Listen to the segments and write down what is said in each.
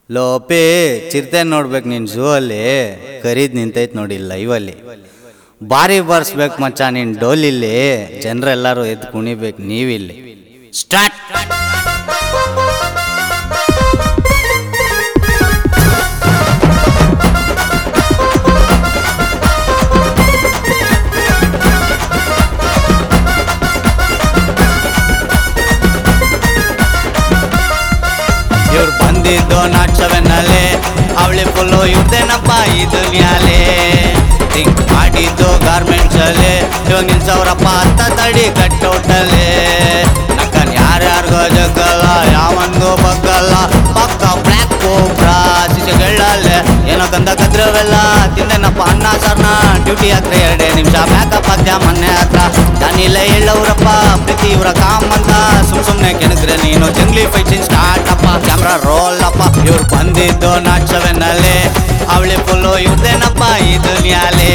ಲೋಪೆ ಚಿರತೆ ನೋಡ್ಬೇಕು ನೀನು ಝೂ ಅಲ್ಲಿ ಕರೀದ್ ನಿಂತೈತ್ ನೋಡಿ ಲೈವಲ್ಲಿ ಬಾರಿ ಬರ್ಸ್ಬೇಕು ಮಚ್ಚ ನೀನ್ ಡೋಲಿಲ್ಲಿ ಜನರೆಲ್ಲರೂ ಎದ್ದು ಕುಣಿಬೇಕು ನೀವಿಲ್ಲಿ ಸ್ಟಾರ್ಟ್ ಇವ್ರು ಬಂದಿದ್ದು ನಾಟ್ಸವೆನಲ್ಲಿ ಅವಳಿ ಫುಲ್ಲು ಇವ್ರದೇನಪ್ಪ ಈ ದುನಿಯಾಲೆ ಥಿಂಕ್ ಮಾಡಿದ್ದು ಗಾರ್ಮೆಂಟ್ಸ್ ಅಲ್ಲಿ ಇವಾಗ ನಿಲ್ಸವ್ರಪ್ಪ ಹತ್ತ ತಡಿ ಕಟ್ಟೌಟಲ್ಲಿ ನಕ್ಕನ್ ಯಾರ್ಯಾರಿಗೋ ಜಗ್ಗಲ್ಲ ಯಾವನ್ಗೂ ಬಗ್ಗಲ್ಲ ಪಕ್ಕ ಬ್ಲ್ಯಾಕ್ ಕೋಬ್ರಾ ಶಿಶುಗಳಲ್ಲೇ ಏನೋ ಗಂಧ ಕದ್ರವೆಲ್ಲ ತಿಂದೇನಪ್ಪ ಅನ್ನ ಸರ್ನ ಡ್ಯೂಟಿ ಹತ್ರ ಎರಡೇ ನಿಮಿಷ ಬ್ಯಾಕಪ್ ಆಗ್ಯ ಮೊನ್ನೆ ಹತ್ರ ನಾನಿಲ್ಲ ಹೇಳವ್ರಪ್ಪ ಪ್ರೀತಿ ಇವ್ರ ಕಾಮ್ ಅಂತ ಸುಮ್ ಸುಮ್ನೆ ಕೆಣಕ್ರೆ ನೀನು ಜಂಗ್ಲಿ ಫೈಟಿಂಗ್ ಸ್ಟಾರ್ಟ್ ಅಪ್ಪ ಕ್ಯಾಮ್ರಾ ರೋಲ್ ಅಪ್ಪ ಇವ್ರು ಬಂದಿದ್ದು ನಾಟ್ ಸೆವೆನ್ ಅಲ್ಲಿ ಅವಳಿ ಫುಲ್ಲು ಇವ್ರದೇನಪ್ಪ ಈ ದುನಿಯಾಲಿ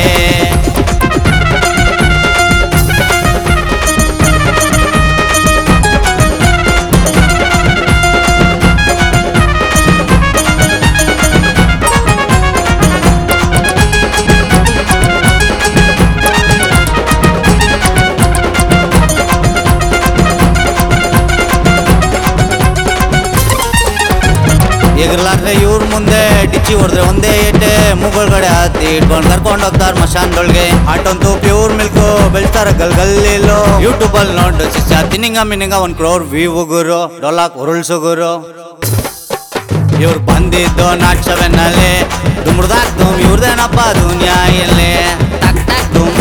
ಎಗರ್ಲಾರ್ದೆ ಇವ್ರ ಮುಂದೆ ಡಿಚ್ಚಿ ಹೊಡೆದ್ರೆ ಒಂದೇ ಏಟೆ ಮೂಗೊಳಗಡೆ ಹತ್ತಿ ಇಟ್ಕೊಂಡು ಕರ್ಕೊಂಡು ಹೋಗ್ತಾರ ಮಶಾನ್ದೊಳಗೆ ಆಟಂತೂ ಪ್ಯೂರ್ ಮಿಲ್ಕು ಬೆಳ್ತಾರ ಗಲ್ ಗಲ್ಲಿಲು ಯೂಟ್ಯೂಬ್ ಅಲ್ಲಿ ನೋಡು ಶಿಷ್ಯ ತಿನ್ನಿಂಗ ಮಿನ್ನಿಂಗ ಒಂದ್ ಕ್ರೋರ್ ವ್ಯೂ ಗುರು ಡೊಲಾಕ್ ಉರುಳ್ಸುಗುರು ಇವ್ರು ಬಂದಿದ್ದು ನಾಟ್ ಸೆವೆನ್ ಅಲ್ಲಿ ದುಮ್ರದಾಕ್ ದುಮ್ ಇವ್ರದೇನಪ್ಪ ದುನಿಯಾ ಇಲ್ಲಿ ಟಕ್ ಟಕ್ ದುಮ್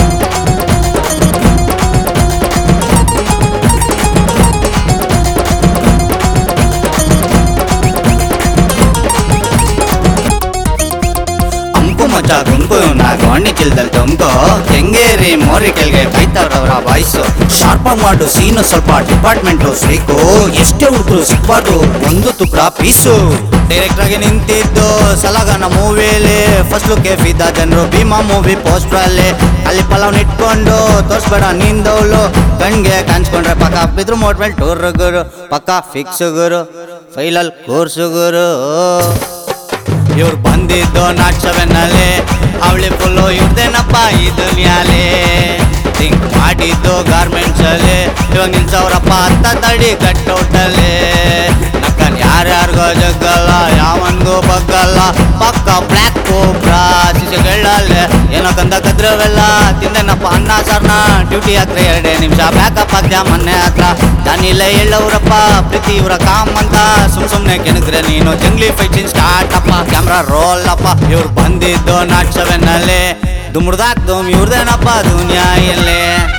ಅಂಕು ಮಚ್ಚ ಗುಂಪು ನಾಗ ಹಣ್ಣಿ ಚಿಲ್ದಲ್ಲಿ ತುಂಬ್ಕೋ ಕೆಂಗೇರಿ ಮೋರಿ ಕೆಲ್ಗೆ ಕೈತಾವ್ರವ್ರ ವಾಯ್ಸು ಶಾರ್ಪ ಮಾಡು ಸೀನು ಸ್ವಲ್ಪ ಡಿಪಾರ್ಟ್ಮೆಂಟು ಫ್ರೀಕು ಎಷ್ಟೇ ಹುಡುಗರು ಸಿಕ್ಬಾರ್ದು ಒಂದು ತುಪ್ಪ ಪೀಸು ಡೈರೆಕ್ಟರ್ ಆಗಿ ನಿಂತಿದ್ದು ಸಲಗನ ಮೂವಿಲಿ ಫಸ್ಟ್ ಲುಕ್ ಫಿದ ಜನರು ಭೀಮಾ ಮೂವಿ ಪೋಸ್ಟರ್ ಅಲ್ಲಿ ಅಲ್ಲಿ ಪಲಾವ್ ಇಟ್ಕೊಂಡು ತೋರ್ಸ್ಬೇಡ ನಿಂದವಳು ಕಣ್ಗೆ ಕಾಣಿಸ್ಕೊಂಡ್ರೆ ಪಕ್ಕ ಬಿದ್ರು ಮೋಟ್ಮೇಲೆ ಟೂರ್ ಗುರು ಪಕ್ಕ ಫಿಕ್ಸ್ ಗುರು ಫೈಲಲ್ ಕೋರ್ಸು ಗುರು ಇವ್ರು ಬಂದಿದ್ದು ನಾಟ್ ಸೆವೆನ್ ಅಲ್ಲಿ ಅವಳಿ ಫುಲ್ಲು ಇವ್ರದೇನಪ್ಪ ಈ ದುನಿಯಾಲಿ ಥಿಂಕ್ ಮಾಡಿದ್ದು ಗಾರ್ಮೆಂಟ್ಸ್ ಅಲ್ಲಿ ಇವಾಗ ನಿಲ್ಸವ್ರಪ್ಪ ಹತ್ತ ತಡಿ ಕಟ್ಟೌಟಲ್ಲಿ ನಕ್ಕನ್ ಯಾರ್ಯಾರಿಗೋ ಜಗ್ಗಲ್ಲ ಯಾವನ್ಗೂ ಬಗ್ಗಲ್ಲ ಪಕ್ಕ ಬ್ಲ್ಯಾಕ್ ಕೋಬ್ರಾ ಶಿಶುಗಳಲ್ಲೇ ಏನೋ ಗಂಧ ಕದ್ರವೆಲ್ಲ ತಿಂದೇನಪ್ಪ ಅನ್ನ ಸರ್ನ ಡ್ಯೂಟಿ ಹತ್ರ ಎರಡೇ ನಿಮಿಷ ಬ್ಯಾಕಪ್ ಆಗ್ಯ ಮೊನ್ನೆ ಹತ್ರ ನಾನಿಲ್ಲ ಹೇಳವ್ರಪ್ಪ ಪ್ರೀತಿ ಇವ್ರ ಕಾಮ್ ಅಂತ ಸುಮ್ ಸುಮ್ನೆ ಕೆಣಕ್ರೆ ನೀನು ಜಂಗ್ಲಿ ಫೈಟಿಂಗ್ ಸ್ಟಾರ್ಟ್ ಅಪ್ಪ ಕ್ಯಾಮ್ರಾ ರೋಲ್ ಅಪ್ಪ ಇವ್ರು ಬಂದಿದ್ದು ನಾಟ್ ಸೆವೆನ್ ಅಲ್ಲಿ ದುಮ್ರದಾಕ್ ದುಮ್ ಇವ್ರದೇನಪ್ಪ ದುನಿಯಾ ಇಲ್ಲಿ